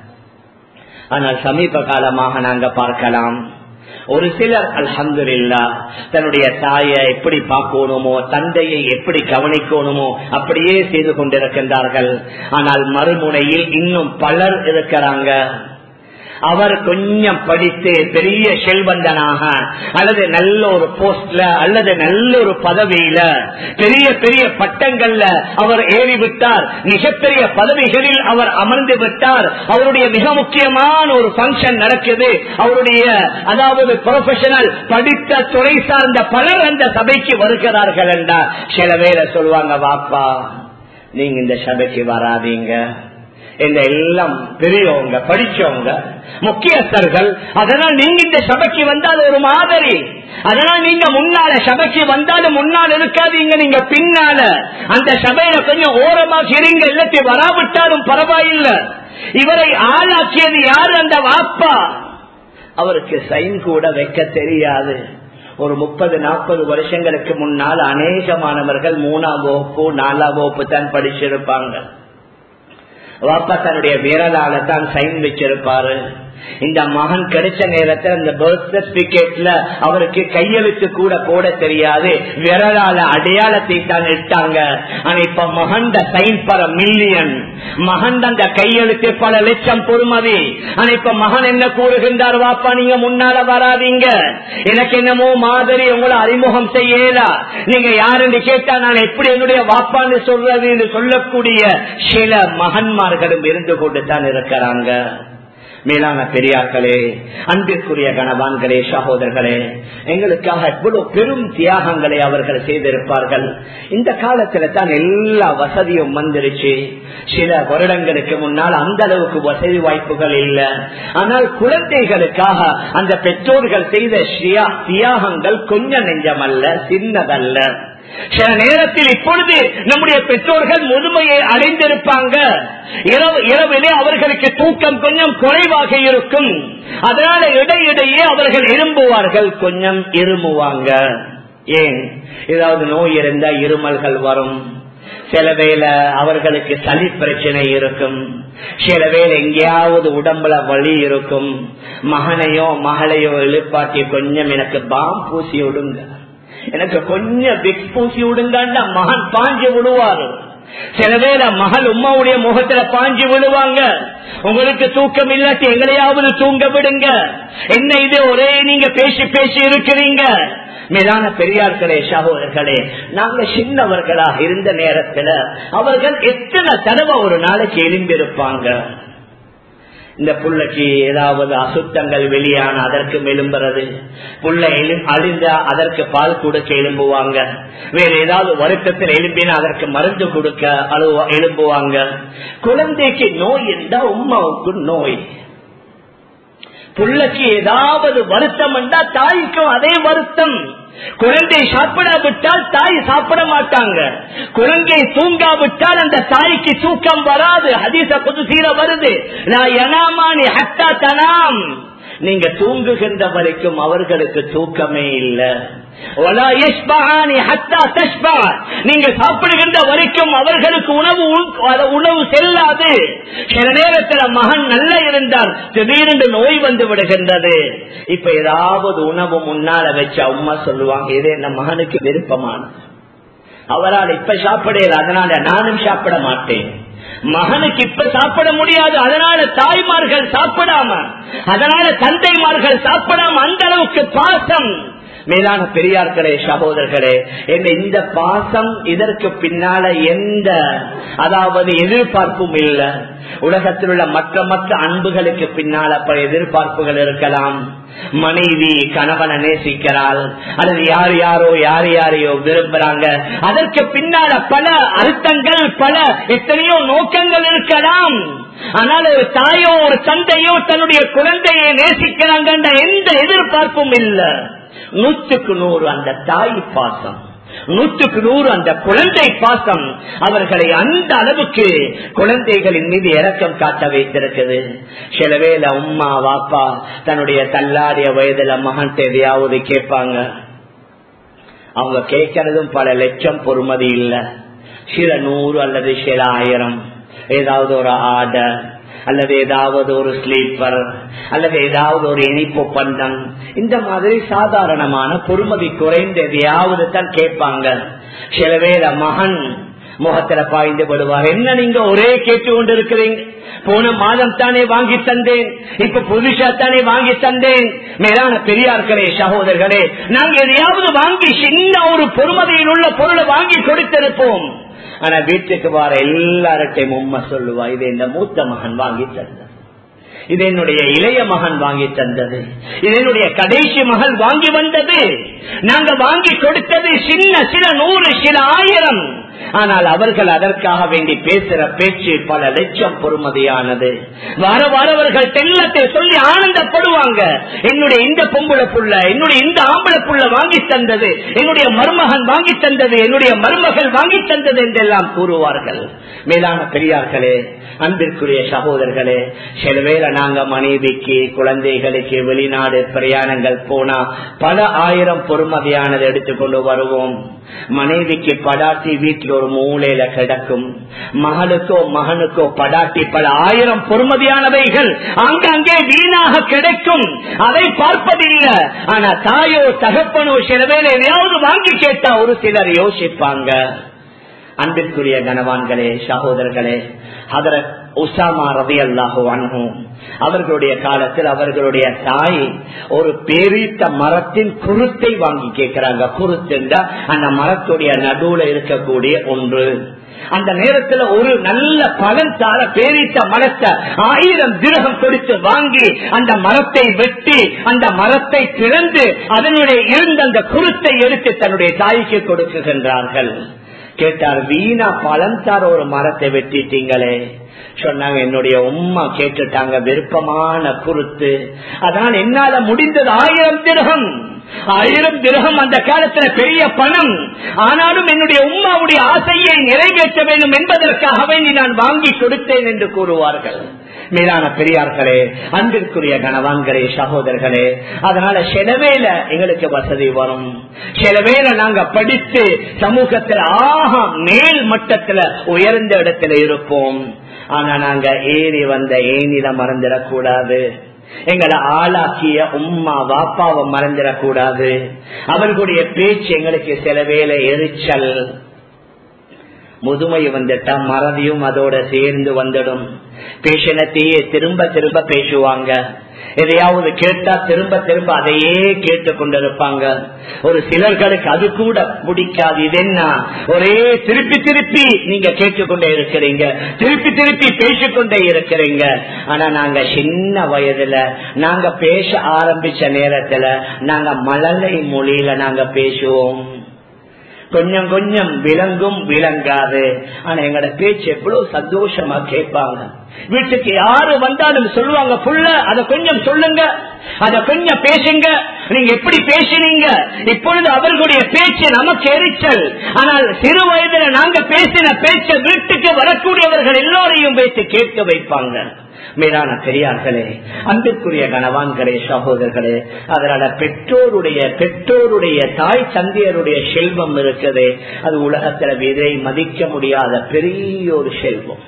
A: ஆனால் சமீப காலமாக நாங்க பார்க்கலாம் ஒரு சிலர் அல்ஹம்துல்லா தன்னுடைய தாயை எப்படி பார்க்கணுமோ தந்தையை எப்படி கவனிக்கணுமோ அப்படியே செய்து கொண்டிருக்கின்றார்கள் ஆனால் மறுமுனையில் இன்னும் பலர் இருக்கிறாங்க அவர் கொஞ்சம் படித்து பெரிய செல்வந்தனாக அல்லது நல்ல ஒரு போஸ்ட்ல அல்லது நல்ல ஒரு பதவியில பெரிய பெரிய பட்டங்கள்ல அவர் ஏறிவிட்டார் மிகப்பெரிய பதவிகளில் அவர் அமர்ந்து விட்டார் அவருடைய மிக முக்கியமான ஒரு பங்கன் நடக்குது அவருடைய அதாவது ப்ரொஃபஷனல் படித்த துறை சார்ந்த பலர் அந்த சபைக்கு வருகிறார்கள் என்றார் சில பேரை சொல்லுவாங்க வாப்பா நீங்க இந்த சபைக்கு வராதீங்க இந்த எல்லாம் பெரியவங்க படிச்சவங்க முக்கியஸ்தர்கள் அதனால் நீங்க இந்த சபைக்கு வந்தால் ஒரு மாதிரி அதனால் நீங்க முன்னால சபைக்கு வந்தாலும் முன்னால் இருக்காதீங்க நீங்க பின்னால அந்த சபையில கொஞ்சம் ஓரமாக இருங்க எல்லாத்தையும் வராவிட்டாலும் பரவாயில்லை இவரை ஆளாக்கியது யாரு அந்த வாப்பா அவருக்கு சைன் கூட வைக்க தெரியாது ஒரு முப்பது நாற்பது வருஷங்களுக்கு முன்னால் அநேகமானவர்கள் மூணாம் வகுப்பு நாலாம் வகுப்பு தான் படிச்சிருப்பாங்க வாப்பா தன்னுடைய விரலால தான் சைன் வச்சிருப்பாரு இந்த மகன் கிடைச்ச நேரத்தில் அந்த பர்த் சர்டிபிகேட்ல அவருக்கு கையெழுத்து கூட போட தெரியாது விரலால அடையாளத்தை தான் இட்டாங்க ஆனா இப்ப மகண்ட சைன் பல மில்லியன் மகன் அந்த கையெழுத்து பல லட்சம் பொறுமதி ஆனா இப்ப மகன் என்ன கூறுகின்றார் வாப்பா நீங்க முன்னால வராதீங்க எனக்கு என்னமோ மாதிரி உங்களை அறிமுகம் செய்யலா நீங்க யாருன்னு கேட்டா நான் எப்படி என்னுடைய வாப்பான்னு சொல்றது என்று சொல்லக்கூடிய சில மகன்மார்களும் இருந்து கொண்டு தான் இருக்கிறாங்க மேலான பெரியார்களே அன்பிற்குரிய கணவான்களே சகோதரர்களே எங்களுக்காக எவ்வளவு பெரும் தியாகங்களை அவர்கள் செய்திருப்பார்கள் இந்த காலத்துல தான் எல்லா வசதியும் வந்துருச்சு சில வருடங்களுக்கு முன்னால் அந்த அளவுக்கு வசதி வாய்ப்புகள் இல்லை ஆனால் குழந்தைகளுக்காக அந்த பெற்றோர்கள் செய்த தியாகங்கள் கொஞ்சம் நெஞ்சமல்ல சின்னதல்ல சில நேரத்தில் இப்பொழுது நம்முடைய பெற்றோர்கள் முதுமையை அடைந்திருப்பாங்க இரவு இரவிலே அவர்களுக்கு தூக்கம் கொஞ்சம் குறைவாக இருக்கும் அதனால இடையிடையே அவர்கள் இரும்புவார்கள் கொஞ்சம் இருமுவாங்க ஏன் ஏதாவது நோய் இருந்தா இருமல்கள் வரும் சில வேளை அவர்களுக்கு சளி பிரச்சனை இருக்கும் சில வேளை எங்கேயாவது உடம்புல வலி இருக்கும் மகனையோ மகளையோ எழுப்பாட்டி கொஞ்சம் எனக்கு பாம் பூசி விடுங்க எனக்கு கொஞ்சம் விக்ஸ் பூசி விடுங்கன்னு மகன் பாஞ்சு விடுவாரு சில பேர மகள் உமாவுடைய முகத்துல பாஞ்சு விடுவாங்க உங்களுக்கு தூக்கம் இல்லாட்டி எங்களையாவது தூங்க விடுங்க என்ன இது ஒரே நீங்க பேசி பேசி இருக்கிறீங்க மேலான பெரியார்களே சகோதரர்களே நாங்க சின்னவர்களாக இருந்த நேரத்துல அவர்கள் எத்தனை தடவை ஒரு நாளைக்கு எழும்பியிருப்பாங்க இந்த புள்ளைக்கு ஏதாவது அசுத்தங்கள் வெளியான அதற்கு எழும்புறது புள்ள அழிந்த அதற்கு பால் கொடுக்க எழும்புவாங்க வேற ஏதாவது வருத்தத்தில் எழும்பினா அதற்கு மருந்து கொடுக்க அழுவ எழும்புவாங்க குழந்தைக்கு நோய் இருந்தா உமாவுக்கு நோய் புள்ளைக்கு ஏதாவது வருத்தம் என்றா தாய்க்கும் அதே வருத்தம் குழந்தை சாப்பிடாவிட்டால் தாய் சாப்பிட மாட்டாங்க குழந்தை தூங்காவிட்டால் அந்த தாய்க்கு தூக்கம் வராது ஹதீச புதுசீர வருது நான் எனாமானி ஹத்தா தனாம் நீங்க தூங்குகின்ற வரைக்கும் அவர்களுக்கு தூக்கமே இல்லை நீங்க சாப்பிடுகின்ற வரைக்கும் அவர்களுக்கு உணவு உணவு செல்லாது சில நேரத்தில் மகன் நல்ல இருந்தால் திடீரென்று நோய் வந்து விடுகின்றது இப்ப ஏதாவது உணவு முன்னால வச்ச அம்மா சொல்லுவாங்க இது என்ன மகனுக்கு விருப்பமானது அவரால் இப்ப சாப்பிடல அதனால நானும் சாப்பிட மாட்டேன் மகனுக்கு இப்ப சாப்பிட முடியாது அதனால தாய்மார்கள் சாப்பிடாம அதனால தந்தைமார்கள் சாப்பிடாம அந்த அளவுக்கு பாசம் மேலான பெரியார்களே சகோதரர்களே இந்த பாசம் இதற்கு பின்னால எந்த அதாவது எதிர்பார்ப்பும் இல்லை உலகத்தில் உள்ள மற்ற மற்ற அன்புகளுக்கு பின்னால் அப்ப எதிர்பார்ப்புகள் இருக்கலாம் மனைவி கணவனை நேசிக்கிறாள் அல்லது யார் யாரோ யார் யாரையோ விரும்புறாங்க அதற்கு பின்னால பல அர்த்தங்கள் பல எத்தனையோ நோக்கங்கள் இருக்கலாம் ஆனால் ஒரு தாயோ ஒரு தந்தையோ தன்னுடைய குழந்தையை நேசிக்கிறாங்க எந்த எதிர்பார்ப்பும் இல்லை நூற்றுக்கு நூறு அந்த தாய் பாசம் நூற்றுக்கு நூறு அந்த குழந்தை பாசம் அவர்களை அந்த அளவுக்கு குழந்தைகளின் மீது இறக்கம் காட்ட வைத்திருக்குது சில வேளை உம்மா வாப்பா தன்னுடைய தள்ளாடிய வயதுல மகன் எதையாவது கேட்பாங்க அவங்க கேட்கறதும் பல லட்சம் பொறுமதி இல்ல சில நூறு அல்லது சில ஆயிரம் ஏதாவது ஒரு ஆர்டர் அல்லது ஏதாவது ஒரு ஸ்லீப்பர் அல்லது ஏதாவது ஒரு இனிப்பு பண்டம் இந்த மாதிரி சாதாரணமான பொறுமதி குறைந்த எதையாவது தான் கேட்பாங்க சில வேளை மகன் முகத்துல பாய்ந்து விடுவார் என்ன நீங்க ஒரே கேட்டு கொண்டு இருக்கிறீங்க போன மாதம் தானே வாங்கி தந்தேன் இப்ப புதுசா தானே வாங்கி தந்தேன் மேலான பெரியார்களே சகோதரர்களே நாங்க எதையாவது வாங்கி சின்ன ஒரு பொறுமதியில் உள்ள பொருளை வாங்கி கொடுத்திருப்போம் ஆனா வீட்டுக்கு வர எல்லார்ட்டையும் உண்மை சொல்லுவா இது இந்த மூத்த மகன் வாங்கி தந்தது இது என்னுடைய இளைய மகன் வாங்கி தந்தது இது என்னுடைய கடைசி மகள் வாங்கி வந்தது நாங்க வாங்கி கொடுத்தது சின்ன சில நூறு சில ஆயிரம் ஆனால் அவர்கள் அதற்காக வேண்டி பேசுற பேச்சு பல லட்சம் பொறுமதியானது வர வரவர்கள் தெல்லத்தை சொல்லி ஆனந்தப்படுவாங்க என்னுடைய இந்த பொம்புளை புள்ள என்னுடைய இந்த ஆம்பளை புள்ள வாங்கி தந்தது என்னுடைய மருமகன் வாங்கி தந்தது என்னுடைய மருமகள் வாங்கி தந்தது என்றெல்லாம் கூறுவார்கள் மேலான பெரியார்களே அன்பிற்குரிய சகோதரர்களே சில வேளை நாங்க மனைவிக்கு குழந்தைகளுக்கு வெளிநாடு பிரயாணங்கள் போனா பல ஆயிரம் பொறுமதியானது எடுத்துக்கொண்டு வருவோம் மனைவிக்கு படாட்டி வீட்டில் ஒரு மூலையில கிடக்கும் மகளுக்கோ மகனுக்கோ படாட்டி பல ஆயிரம் பொறுமதியானவைகள் அங்கங்கே வீணாக கிடைக்கும் அதை பார்ப்பதில்லை ஆனா தாயோ தகப்பனோ சில வேலை எதையாவது வாங்கி கேட்டா ஒரு சிலர் யோசிப்பாங்க அன்பிற்குரிய கனவான்களே சகோதரர்களே அதர உசாமா ரவி அல்லாஹோ அணுகும் அவர்களுடைய காலத்தில் அவர்களுடைய தாய் ஒரு பேரீத்த மரத்தின் குருத்தை வாங்கி கேட்கிறாங்க குருத்துண்டா அந்த மரத்துடைய நடுவுல இருக்கக்கூடிய ஒன்று அந்த நேரத்தில் ஒரு நல்ல பலன் தார பேரித்த மரத்தை ஆயிரம் திரகம் கொடுத்து வாங்கி அந்த மரத்தை வெட்டி அந்த மரத்தை திறந்து அதனுடைய இருந்த அந்த குருத்தை எடுத்து தன்னுடைய தாய்க்கு கொடுக்குகின்றார்கள் கேட்டார் வீணா பலன் தார ஒரு மரத்தை வெட்டிட்டீங்களே சொன்னாங்க என்னுடைய உம்மா கேட்டுட்டாங்க விருப்பமான குருத்து அதனால் என்னால முடிந்தது ஆயிரம் திரகம் ஆயிரம் திரகம் அந்த காலத்துல பெரிய பணம் ஆனாலும் என்னுடைய உம்மாவுடைய ஆசையை நிறைவேற்ற வேண்டும் என்பதற்காக வேண்டி நான் வாங்கி கொடுத்தேன் என்று கூறுவார்கள் மேலான பெரியார்களே அன்பிற்குரிய கணவான்களே சகோதரர்களே அதனால சிலவேல எங்களுக்கு வசதி வரும் சிலவேல நாங்க படித்து சமூகத்தில் ஆக மேல் மட்டத்துல உயர்ந்த இடத்துல இருப்போம் ஆனா நாங்க ஏறி வந்த ஏனில மறந்துடக்கூடாது எங்களை ஆளாக்கிய உம்மா வாப்பாவை மறந்துடக்கூடாது அவர்களுடைய பேச்சு எங்களுக்கு சில வேலை எரிச்சல் முதுமை வந்துட்டா மறதியும் அதோட சேர்ந்து வந்துடும் பேசினத்தையே திரும்ப திரும்ப பேசுவாங்க எதையாவது கேட்டா திரும்ப திரும்ப அதையே கேட்டு கொண்டிருப்பாங்க ஒரு சிலர்களுக்கு அது கூட பிடிக்காது இது என்ன ஒரே திருப்பி திருப்பி நீங்க கேட்டுக்கொண்டே இருக்கிறீங்க திருப்பி திருப்பி பேசிக்கொண்டே இருக்கிறீங்க ஆனா நாங்க சின்ன வயதுல நாங்க பேச ஆரம்பிச்ச நேரத்துல நாங்க மழலை மொழியில நாங்க பேசுவோம் கொஞ்சம் கொஞ்சம் விளங்கும் விளங்காது ஆனா எங்களோட பேச்சு எவ்வளவு சந்தோஷமா கேட்பாங்க வீட்டுக்கு யாரு வந்தாலும் சொல்லுவாங்க புள்ள அத கொஞ்சம் சொல்லுங்க அத கொஞ்சம் பேசுங்க நீங்க எப்படி பேசினீங்க இப்பொழுது அவர்களுடைய பேச்சு நமக்கு எரிச்சல் ஆனால் சிறு வயதுல நாங்க பேசின பேச்ச வீட்டுக்கு வரக்கூடியவர்கள் எல்லோரையும் வைத்து கேட்க வைப்பாங்க மேலான பெரியார்களே அன்பிற்குரிய கணவான்களே சகோதரர்களே அதனால பெற்றோருடைய பெற்றோருடைய தாய் தந்தையருடைய செல்வம் இருக்குது அது உலகத்துல விதை மதிக்க முடியாத பெரிய ஒரு செல்வம்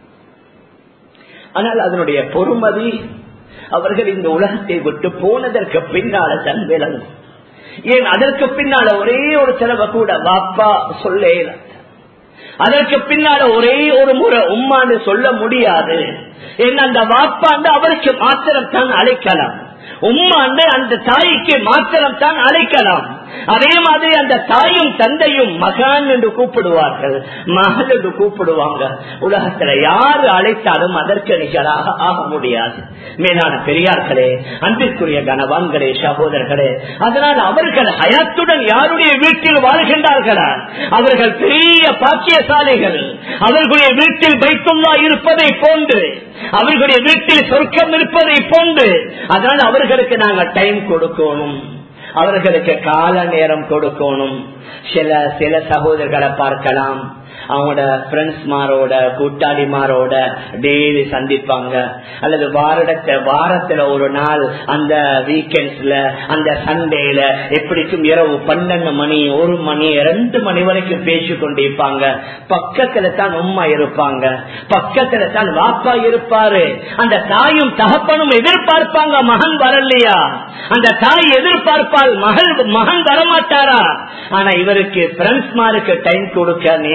A: ஆனால் அதனுடைய பொறுமதி அவர்கள் இந்த உலகத்தை விட்டு போனதற்கு பின்னால தன் விளங்கும் ஏன் அதற்கு பின்னால ஒரே ஒரு செலவை கூட வாப்பா சொல்ல அதற்கு பின்னால ஒரே ஒரு முறை உம்மான்னு சொல்ல முடியாது என்ன அந்த வாப்பாண்டு அவருக்கு மாத்திரம் தான் அழைக்கலாம் உம்மாண்டு அந்த தாய்க்கு மாத்திரம் தான் அழைக்கலாம் அதே மாதிரி அந்த தாயும் தந்தையும் மகான் என்று கூப்பிடுவார்கள் மகள் என்று கூப்பிடுவாங்க உலகத்துல யாரு அழைத்தாலும் அதற்கு நிகராக ஆக முடியாது மேலான பெரியார்களே அன்பிற்குரிய கனவான்களே சகோதரர்களே அதனால் அவர்கள் ஹயாத்துடன் யாருடைய வீட்டில் வாழ்கின்றார்களா அவர்கள் பெரிய பாக்கியசாலிகள் அவர்களுடைய வீட்டில் பைத்துள்ளா இருப்பதை போன்று அவர்களுடைய வீட்டில் சொர்க்கம் இருப்பதை போன்று அதனால் அவர்களுக்கு நாங்கள் டைம் கொடுக்கணும் அவர்களுக்கு கால நேரம் கொடுக்கணும் சில சில சகோதரர்களை பார்க்கலாம் அவங்களோட ஃப்ரெண்ட்ஸ்மாரோட கூட்டாளிமாரோட டெய்லி சந்திப்பாங்க அல்லது வாரத்தை வாரத்துல ஒரு நாள் அந்த வீக்கெண்ட்ஸ்ல அந்த சண்டேல எப்படிக்கும் இரவு பன்னெண்டு மணி ஒரு மணி ரெண்டு மணி வரைக்கும் பேசி கொண்டிருப்பாங்க பக்கத்துல தான் உம்மா இருப்பாங்க பக்கத்துல தான் வாப்பா இருப்பாரு அந்த தாயும் தகப்பனும் எதிர்பார்ப்பாங்க மகன் வரலையா அந்த தாய் எதிர்பார்ப்பால் மகள் மகன் வரமாட்டாரா ஆனா இவருக்கு பிரெண்ட்ஸ்மாருக்கு டைம் கொடுக்க நேரம் இருக்கு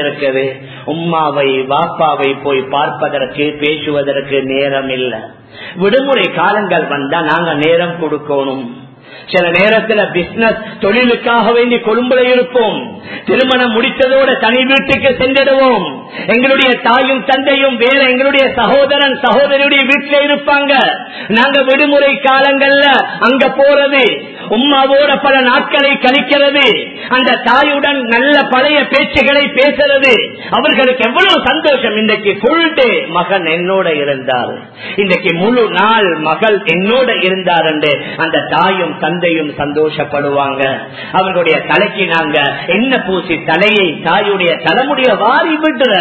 A: இருக்குது உம்மாவை வாப்பாவை போய் பார்ப்பதற்கு பேசுவதற்கு நேரம் இல்லை விடுமுறை காலங்கள் வந்தா நாங்க நேரம் கொடுக்கணும் சில நேரத்துல பிசினஸ் தொழிலுக்காக வேண்டி கொழும்புல இருப்போம் திருமணம் முடித்ததோட தனி வீட்டுக்கு சென்றிடுவோம் எங்களுடைய தாயும் தந்தையும் வேற எங்களுடைய சகோதரன் சகோதரியுடைய வீட்டில இருப்பாங்க நாங்க விடுமுறை காலங்கள்ல அங்க போறது உம்மாவோட பல நாட்களை கழிக்கிறது அந்த தாயுடன் நல்ல பழைய பேச்சுகளை பேசுறது அவர்களுக்கு எவ்வளவு சந்தோஷம் இன்றைக்கு ஃபுல் டே மகன் என்னோட இருந்தார் இன்றைக்கு முழு நாள் மகள் என்னோட இருந்தார் என்று அந்த தாயும் தந்தையும் சந்தோஷப்படுவாங்க அவர்களுடைய தலைக்கு நாங்க என்ன பூசி தலையை தாயுடைய தலைமுடிய வாரி விடுற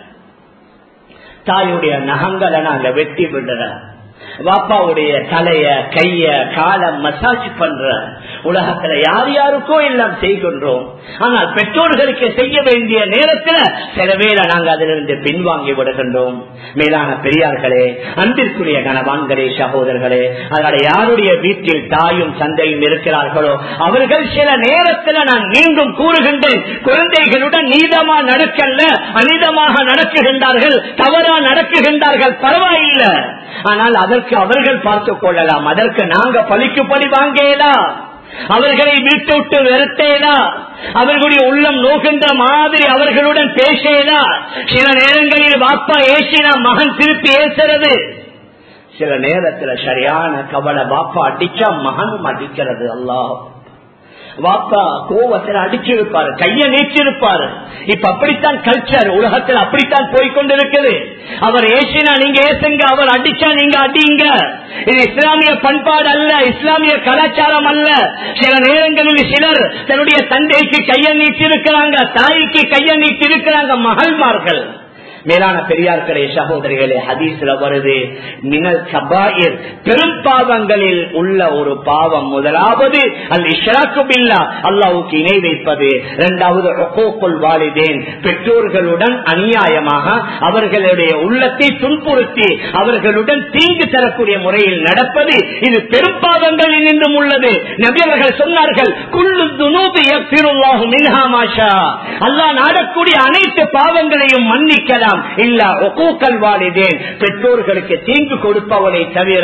A: தாயுடைய நகங்களை நாங்க வெட்டி விடுற வாப்பாவுடைய தலைய கைய கால மசாஜ் பண்ற உலகத்துல யார் யாருக்கோ எல்லாம் செய்கின்றோம் ஆனால் பெற்றோர்களுக்கு செய்ய வேண்டிய நேரத்துல சில வேளை நாங்க அதிலிருந்து பின்வாங்கி விடுகின்றோம் மேலான பெரியார்களே அன்பிற்குரிய கனவான்களே சகோதரர்களே அதனால யாருடைய வீட்டில் தாயும் தந்தையும் இருக்கிறார்களோ அவர்கள் சில நேரத்துல நான் மீண்டும் கூறுகின்றேன் குழந்தைகளுடன் நீதமா நடக்கல்ல அனிதமாக நடக்குகின்றார்கள் தவறா நடக்குகின்றார்கள் பரவாயில்லை ஆனால் அதற்கு அவர்கள் பார்த்துக் கொள்ளலாம் அதற்கு நாங்க பழிக்குப்படி வாங்கலாம் அவர்களை வீட்டு விட்டு வெறுத்தேனா அவர்களுடைய உள்ளம் நோக்கின்ற மாதிரி அவர்களுடன் பேசேனா சில நேரங்களில் வாப்பா ஏசினா மகன் திருப்பி ஏசுறது சில நேரத்துல சரியான கவலை பாப்பா அடிச்சா மகனும் அடிக்கிறது அல்லாஹ் வாப்பா கோவத்தில் அடிச்சிருப்பாரு கைய நீச்சிருப்பாரு இப்ப அப்படித்தான் கல்ச்சர் உலகத்தில் அப்படித்தான் போய்கொண்டிருக்குது அவர் ஏசினா நீங்க ஏசுங்க அவர் அடிச்சா நீங்க அடிங்க இது இஸ்லாமிய பண்பாடு அல்ல இஸ்லாமிய கலாச்சாரம் அல்ல சில நேரங்களில் சிலர் தன்னுடைய தந்தைக்கு கைய நீச்சிருக்கிறாங்க தாய்க்கு கைய நீச்சிருக்கிறாங்க மகள்மார்கள் மேலான பெரியார்களே சகோதரிகளே ஹதீஸ்ல வருது மினல் கபாயிர் பெரும் பாவங்களில் உள்ள ஒரு பாவம் முதலாவது அல் இஷ்ராக்கு பில்லா அல்லாவுக்கு இணை வைப்பது இரண்டாவது ஒக்கோக்குள் வாலிதேன் பெற்றோர்களுடன் அநியாயமாக அவர்களுடைய உள்ளத்தை துன்புறுத்தி அவர்களுடன் தீங்கு தரக்கூடிய முறையில் நடப்பது இது பெரும் பாவங்களில் நின்றும் உள்ளது நபியவர்கள் சொன்னார்கள் குள்ளு துனூபி மின்ஹா மாஷா அல்லாஹ் நாடக்கூடிய அனைத்து பாவங்களையும் மன்னிக்கலாம் வேண்டாம் இல்ல ஒக்கூக்கல் வாலிதேன் பெற்றோர்களுக்கு தீங்கு கொடுப்பவனை தவிர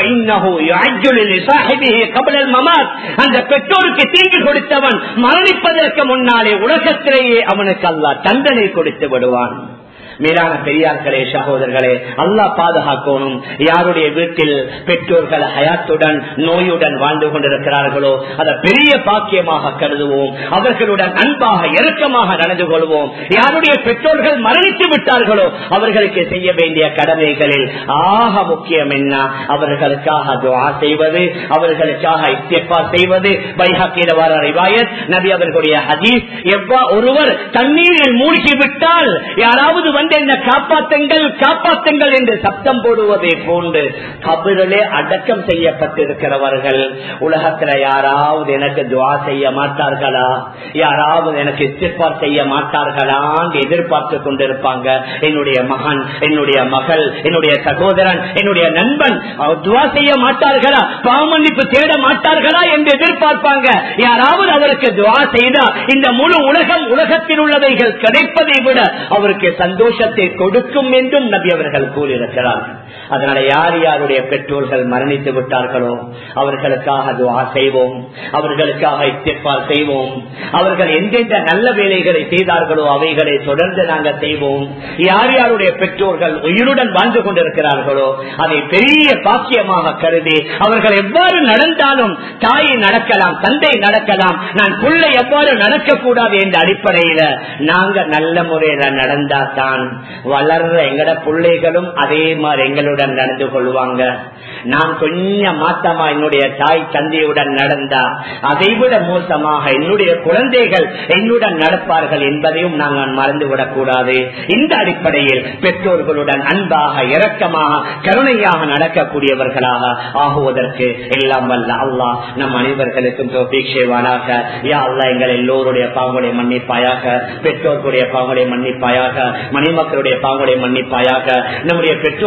A: அந்த பெற்றோருக்கு தீங்கு கொடுத்தவன் மரணிப்பதற்கு முன்னாலே உலகத்திலேயே அவனுக்கு அல்லா தண்டனை கொடுத்து விடுவான் மேலான பெரியார்களே சகோதரர்களே அல்லா பாதுகாக்கணும் யாருடைய வீட்டில் பெற்றோர்கள் ஹயாத்துடன் நோயுடன் வாழ்ந்து கொண்டிருக்கிறார்களோ அதை பெரிய பாக்கியமாக கருதுவோம் அவர்களுடன் அன்பாக இறக்கமாக நடந்து கொள்வோம் யாருடைய பெற்றோர்கள் மரணித்து விட்டார்களோ அவர்களுக்கு செய்ய வேண்டிய கடமைகளில் ஆக முக்கியம் என்ன அவர்களுக்காக துவா செய்வது அவர்களுக்காக இத்தியப்பா செய்வது பைஹாக்கிட வர ரிவாயத் நபி அவர்களுடைய ஹதீஸ் எவ்வா ஒருவர் தண்ணீரில் மூழ்கி விட்டால் யாராவது வந்து என்ன காப்பாத்துங்கள் காப்பாத்துங்கள் என்று சப்தம் போடுவதை போன்று கபிரிலே அடக்கம் செய்யப்பட்டிருக்கிறவர்கள் உலகத்துல யாராவது எனக்கு துவா செய்ய மாட்டார்களா யாராவது எனக்கு இஸ்திப்பார் செய்ய மாட்டார்களா எதிர்பார்த்து கொண்டிருப்பாங்க என்னுடைய மகன் என்னுடைய மகள் என்னுடைய சகோதரன் என்னுடைய நண்பன் துவா செய்ய மாட்டார்களா பாவமன்னிப்பு தேட மாட்டார்களா என்று எதிர்பார்ப்பாங்க யாராவது அவருக்கு துவா செய்தா இந்த முழு உலகம் உலகத்தில் உள்ளவைகள் கிடைப்பதை விட அவருக்கு சந்தோஷத்தை கொடுக்கும் என்றும் நபி அவர்கள் கூறியிருக்கிறார்கள் அதனால யார் யாருடைய பெற்றோர்கள் மரணித்து விட்டார்களோ அவர்களுக்காக துவா செய்வோம் அவர்களுக்காக இத்திப்பால் செய்வோம் அவர்கள் எந்தெந்த நல்ல வேலைகளை செய்தார்களோ அவைகளை தொடர்ந்து நாங்கள் செய்வோம் யார் யாருடைய பெற்றோர்கள் உயிருடன் வாழ்ந்து கொண்டிருக்கிறார்களோ அதை பெரிய பாக்கியமாக கருதி அவர்கள் எவ்வாறு நடந்தாலும் தாயை நடக்கலாம் தந்தை நடக்கலாம் நான் புள்ளை எவ்வாறு நடக்கக்கூடாது என்ற அடிப்படையில நாங்க நல்ல முறையில நடந்தா தான் வளர்ற எங்கட பிள்ளைகளும் அதே மாதிரி எங்களுடன் நடந்து கொள்வாங்க நான் கொஞ்சம் மாத்தமா என்னுடைய தாய் தந்தையுடன் நடந்தா அதைவிட மோசமாக என்னுடைய குழந்தைகள் என்னுடன் நடப்பார்கள் என்பதையும் நாங்கள் மறந்துவிடக் கூடாது இந்த அடிப்படையில் பெற்றோர்களுடன் அன்பாக இரக்கமாக கருணையாக நடக்கக்கூடியவர்களாக ஆகுவதற்கு எல்லாம் வல்ல அல்லாஹ் நம் அனைவர்களுக்கும் செய்வானாக யா அல்லா எங்கள் எல்லோருடைய பாவங்களை மன்னிப்பாயாக பெற்றோர்களுடைய பாவங்களை மன்னிப்பாயாக மணிமக்களுடைய பாவங்களை மன்னிப்பாயாக நம்முடைய பெற்றோர்களில்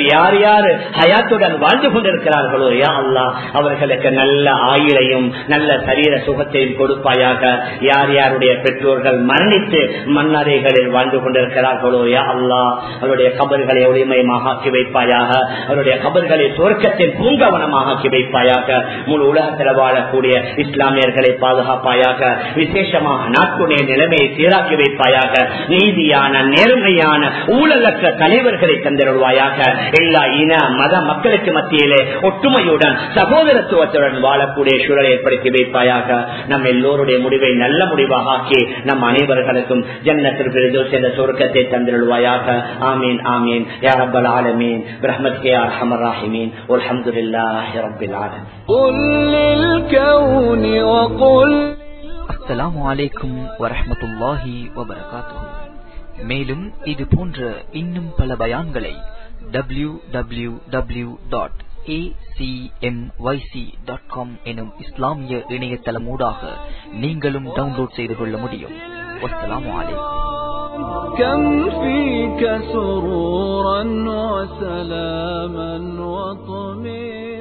A: யார் யார் ஹயாத்துடன் வாழ்ந்து கொண்டிருக்கிறார்களோ யா அல்லா அவர்களுக்கு நல்ல ஆயுளையும் நல்ல சரீர சுகத்தையும் கொடுப்பாயாக யார் யாருடைய பெற்றோர்கள் மரணித்து மண்ணறைகளில் வாழ்ந்து கொண்டிருக்கிறார்களோ யா அல்லா அவருடைய கபர்களை ஒளிமயமாக ஆக்கி வைப்பாயாக அவருடைய கபர்களை சுவர்க்கத்தின் பூங்கவனமாக ஆக்கி வைப்பாயாக முழு உலகத்தில் வாழக்கூடிய இஸ்லாமியர்களை பாதுகாப்பாயாக விசேஷமாக நாட்டுடைய நிலைமையை சீராக்கி வைப்பாயாக நீதியான நேர்மையான ஊழலற்ற தலைவர்களை தந்திருவாயாக எல்லா இன மத மக்களுக்கு மத்தியிலே ஒற்றுமையுடன் சகோதரத்துவத்துடன் வாழக்கூடிய சூழலை ஏற்படுத்தி வைப்பாயாக நம் எல்லோருடைய முடிவை நல்ல முடிவாக ஆக்கி நம் அனைவர்களுக்கும் ஜன்னத்திற்கு என்ற சொர்க்கத்தை தந்திருவாயாக ஆமீன் ஆமீன் யா ரப்பல் ஆலமீன் பிரஹ்மத் யா அர்ஹமர் ராஹிமீன் வல்ஹம்துலில்லாஹி ரப்பில் ஆலமீன்
B: قل للكون وقل
C: அஸ்ஸலாமு அலைக்கும் வரஹ்மத்துல்லாஹி வபரகாத்துஹு மேலும் இது போன்ற இன்னும் பல பயான்களை W W W dot dot com எனும் இஸ்லாமிய இணையதளமூடாக நீங்களும் டவுன்லோட் செய்து கொள்ள முடியும் வஸ்ஸலாமு அலைக்கும்
B: كم فيك سرورا وسلاما وطمئنا